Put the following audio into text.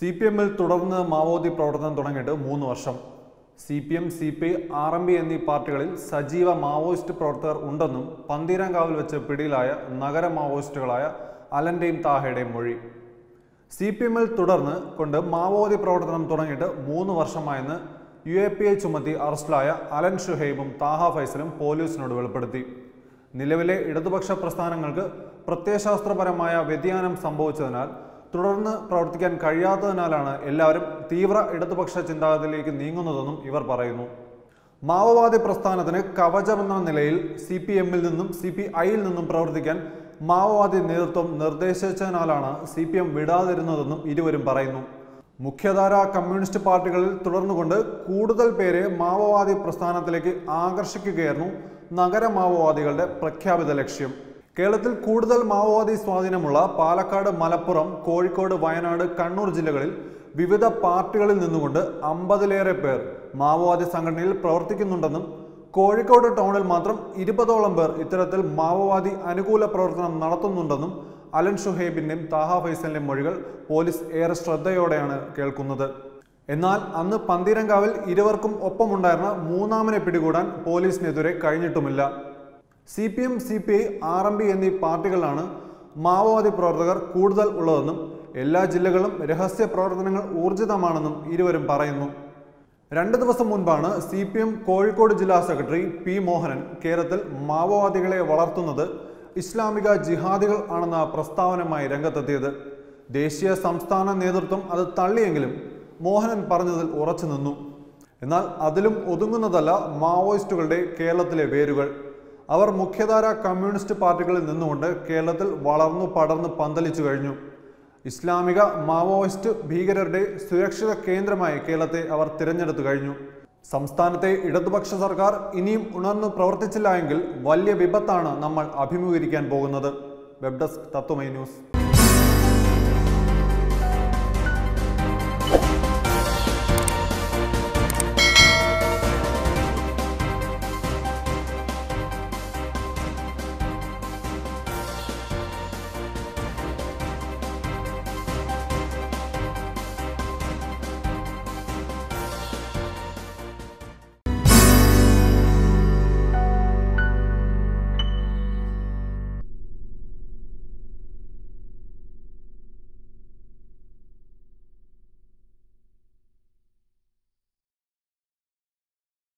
C P എമ്മിൽ തുടർന്ന് മാവോവാദി പ്രവർത്തനം തുടങ്ങിയിട്ട് മൂന്ന് വർഷം C P M C P I R M P എന്നീ പാർട്ടികളിൽ സജീവ മാവോയിസ്റ്റ് പ്രവർത്തകർ ഉണ്ടെന്നും പന്തീരാങ്കാവിൽ വെച്ച് പിടിയിലായ നഗര മാവോയിസ്റ്റുകളായ അലന്റെയും താഹയുടെയും മൊഴി സി പി എമ്മിൽ തുടർന്ന് കൊണ്ട് മാവോവാദി പ്രവർത്തനം തുടങ്ങിയിട്ട് മൂന്ന് വർഷമായെന്ന് യു എ പി ഐ ചുമത്തി അറസ്റ്റിലായ അലൻ ഷുഹൈബും താഹ ഫൈസലും പോലീസിനോട് വെളിപ്പെടുത്തി നിലവിലെ ഇടതുപക്ഷ പ്രസ്ഥാനങ്ങൾക്ക് പ്രത്യയശാസ്ത്രപരമായ വ്യതിയാനം സംഭവിച്ചതിനാൽ തുടർന്ന് പ്രവർത്തിക്കാൻ കഴിയാത്തതിനാലാണ് എല്ലാവരും തീവ്ര ഇടതുപക്ഷ ചിന്താഗതിയിലേക്ക് നീങ്ങുന്നതെന്നും ഇവർ പറയുന്നു മാവോവാദി പ്രസ്ഥാനത്തിന് കവചമെന്ന നിലയിൽ സി പി എമ്മിൽ നിന്നും സി പി ഐയിൽ നിന്നും പ്രവർത്തിക്കാൻ മാവോവാദി നേതൃത്വം നിർദ്ദേശിച്ചതിനാലാണ് സി പി എം വിടാതിരുന്നതെന്നും ഇരുവരും പറയുന്നു മുഖ്യധാര കമ്മ്യൂണിസ്റ്റ് പാർട്ടികളിൽ തുടർന്നുകൊണ്ട് കൂടുതൽ പേരെ മാവോവാദി പ്രസ്ഥാനത്തിലേക്ക് ആകർഷിക്കുകയായിരുന്നു നഗര മാവോവാദികളുടെ പ്രഖ്യാപിത ലക്ഷ്യം കേരളത്തിൽ കൂടുതൽ മാവോവാദി സ്വാധീനമുള്ള പാലക്കാട് മലപ്പുറം കോഴിക്കോട് വയനാട് കണ്ണൂർ ജില്ലകളിൽ വിവിധ പാർട്ടികളിൽ നിന്നുകൊണ്ട് അമ്പതിലേറെ പേർ മാവോവാദി സംഘടനയിൽ പ്രവർത്തിക്കുന്നുണ്ടെന്നും കോഴിക്കോട് ടൗണിൽ മാത്രം ഇരുപതോളം പേർ ഇത്തരത്തിൽ മാവോവാദി അനുകൂല പ്രവർത്തനം നടത്തുന്നുണ്ടെന്നും അലൻ ഷുഹൈബിന്റെയും താഹ ഫൈസലിന്റെയും മൊഴികൾ പോലീസ് ഏറെ ശ്രദ്ധയോടെയാണ് കേൾക്കുന്നത് എന്നാൽ അന്ന് പന്തീരങ്കാവിൽ ഇരുവർക്കും ഒപ്പമുണ്ടായിരുന്ന മൂന്നാമനെ പിടികൂടാൻ പോലീസിനെതിരെ കഴിഞ്ഞിട്ടുമില്ല C P M C P I R M P എന്നീ പാർട്ടികളിലാണ് മാവോവാദി പ്രവർത്തകർ കൂടുതൽ ഉള്ളതെന്നും എല്ലാ ജില്ലകളും രഹസ്യ പ്രവർത്തനങ്ങൾ ഊർജിതമാണെന്നും ഇരുവരും പറയുന്നു രണ്ട് ദിവസം മുൻപാണ് സി പി എം കോഴിക്കോട് ജില്ലാ സെക്രട്ടറി പി മോഹനൻ കേരളത്തിൽ മാവോവാദികളെ വളർത്തുന്നത് ഇസ്ലാമിക ജിഹാദികൾ ആണെന്ന പ്രസ്താവനയുമായി രംഗത്തെത്തിയത് ദേശീയ സംസ്ഥാന നേതൃത്വം അത് തള്ളിയെങ്കിലും മോഹനൻ പറഞ്ഞതിൽ ഉറച്ചു നിന്നു എന്നാൽ അതിലും ഒതുങ്ങുന്നതല്ല മാവോയിസ്റ്റുകളുടെ കേരളത്തിലെ വേരുകൾ അവർ മുഖ്യധാര കമ്മ്യൂണിസ്റ്റ് പാർട്ടികളിൽ നിന്നുകൊണ്ട് കേരളത്തിൽ വളർന്നു പടർന്നു പന്തലിച്ചു കഴിഞ്ഞു ഇസ്ലാമിക മാവോയിസ്റ്റ് ഭീകരരുടെ സുരക്ഷിത കേന്ദ്രമായി കേരളത്തെ അവർ തിരഞ്ഞെടുത്തു കഴിഞ്ഞു സംസ്ഥാനത്തെ ഇടതുപക്ഷ സർക്കാർ ഇനിയും ഉണർന്നു പ്രവർത്തിച്ചില്ല എങ്കിൽ വലിയ വിപത്താണ് നമ്മൾ അഭിമുഖീകരിക്കാൻ പോകുന്നത് വെബ് ഡെസ്ക് തത്വമൈ ന്യൂസ്